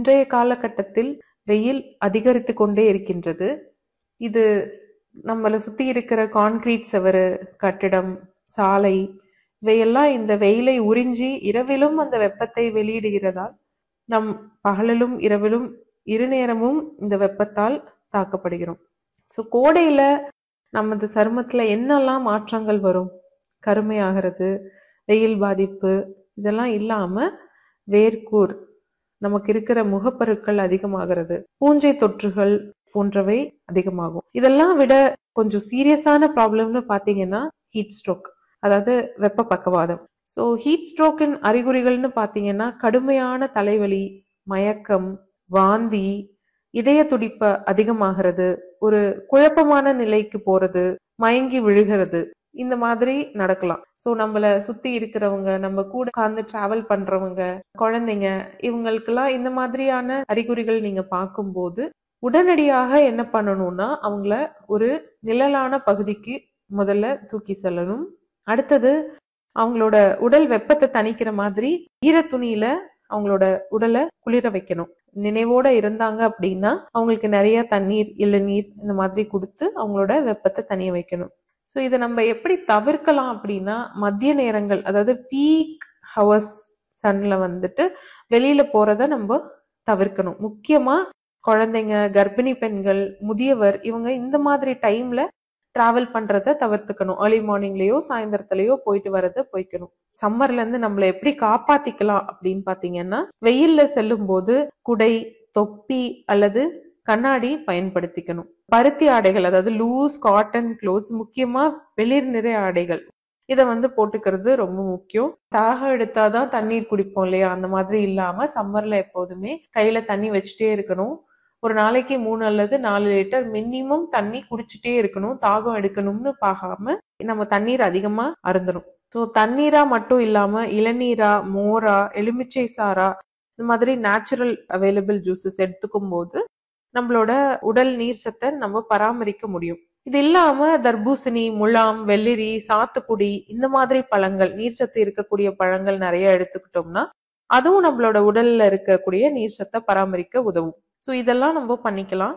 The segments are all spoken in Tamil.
இன்றைய காலகட்டத்தில் வெயில் அதிகரித்து கொண்டே இருக்கின்றது இது நம்மளை சுத்தி இருக்கிற கான்கிரீட் செவரு கட்டிடம் சாலை இவையெல்லாம் இந்த வெயிலை உறிஞ்சி இரவிலும் அந்த வெப்பத்தை வெளியிடுகிறதால் நம் பகலிலும் இரவிலும் இரு நேரமும் இந்த வெப்பத்தால் தாக்கப்படுகிறோம் ஸோ கோடையில நமது சருமத்துல என்னெல்லாம் மாற்றங்கள் வரும் கருமையாகிறது வெயில் பாதிப்பு இதெல்லாம் இல்லாம வேர்க்கூர் நமக்கு இருக்கிற முகப்பருக்கள் அதிகமாகிறது பூஞ்சை தொற்றுகள் போன்றவை அதிகமாகும் இதெல்லாம் விட கொஞ்சம் சீரியஸான ப்ராப்ளம்னு பாத்தீங்கன்னா ஹீட் ஸ்ட்ரோக் அதாவது வெப்ப பக்கவாதம் ஸோ ஹீட் ஸ்ட்ரோக்கின் அறிகுறிகள்னு பாத்தீங்கன்னா கடுமையான தலைவலி மயக்கம் வாந்தி இதய துடிப்பு அதிகமாகிறது ஒரு குழப்பமான நிலைக்கு போறது மயங்கி விழுகிறது இந்த மாதிரி நடக்கலாம் ஸோ நம்மள சுத்தி இருக்கிறவங்க நம்ம கூட உட்கார்ந்து டிராவல் பண்றவங்க குழந்தைங்க இவங்களுக்கெல்லாம் இந்த மாதிரியான அறிகுறிகள் நீங்க பார்க்கும்போது உடனடியாக என்ன பண்ணணும்னா அவங்கள ஒரு நிழலான பகுதிக்கு முதல்ல தூக்கி செல்லணும் அடுத்தது அவங்களோட உடல் வெப்பத்தை தணிக்கிற மாதிரி ஈர துணியில அவங்களோட உடலை குளிர வைக்கணும் நினைவோட இருந்தாங்க அப்படின்னா அவங்களுக்கு நிறைய தண்ணீர் இளநீர் இந்த மாதிரி கொடுத்து அவங்களோட வெப்பத்தை தனிய வைக்கணும் ஸோ இதை நம்ம எப்படி தவிர்க்கலாம் அப்படின்னா மதிய நேரங்கள் அதாவது பீக் ஹவர்ஸ் சன்ல வந்துட்டு வெளியில போறத நம்ம தவிர்க்கணும் முக்கியமா குழந்தைங்க கர்ப்பிணி பெண்கள் முதியவர் இவங்க இந்த மாதிரி டைம்ல டிராவல் பண்றத தவிர்த்துக்கணும் ஏர்லி மார்னிங்லயோ சாயந்தரத்துலயோ போயிட்டு வரத போய்க்கணும் சம்மர்ல இருந்து நம்மளை எப்படி காப்பாத்திக்கலாம் அப்படின்னு பாத்தீங்கன்னா வெயில்ல செல்லும் போது குடை தொப்பி அல்லது கண்ணாடி பயன்படுத்திக்கணும் பருத்தி ஆடைகள் அதாவது லூஸ் காட்டன் க்ளோத்ஸ் முக்கியமா வெளிர் நிறை ஆடைகள் இதை வந்து போட்டுக்கிறது ரொம்ப முக்கியம் தாகம் எடுத்தாதான் தண்ணீர் குடிப்போம் இல்லையா அந்த மாதிரி இல்லாம சம்மர்ல எப்போதுமே கையில தண்ணி வச்சுட்டே இருக்கணும் ஒரு நாளைக்கு மூணு அல்லது நாலு லிட்டர் மினிமம் தண்ணி குடிச்சிட்டே இருக்கணும் தாகம் எடுக்கணும்னு பார்க்காம நம்ம தண்ணீர் அதிகமா அருந்தணும் ஸோ தண்ணீரா மட்டும் இல்லாம இளநீரா மோரா எலுமிச்சை சாரா இந்த மாதிரி நேச்சுரல் அவைலபிள் ஜூசஸ் எடுத்துக்கும் போது நம்மளோட உடல் நீர் சத்தை நம்ம பராமரிக்க முடியும் இது இல்லாம தர்பூசணி முலாம் வெள்ளரி சாத்துக்குடி இந்த மாதிரி பழங்கள் நீர்ச்சத்து இருக்கக்கூடிய பழங்கள் நிறைய எடுத்துக்கிட்டோம்னா அதுவும் நம்மளோட உடல்ல இருக்கக்கூடிய நீர் சத்தை பராமரிக்க உதவும் ஸோ இதெல்லாம் நம்ம பண்ணிக்கலாம்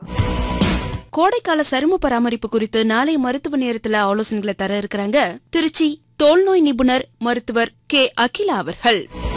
கோடைக்கால சரும பராமரிப்பு குறித்து நாளை மருத்துவ நேரத்துல ஆலோசனைகளை தர இருக்கிறாங்க திருச்சி தோல்நோய் நிபுணர் மருத்துவர் கே அகிலா அவர்கள்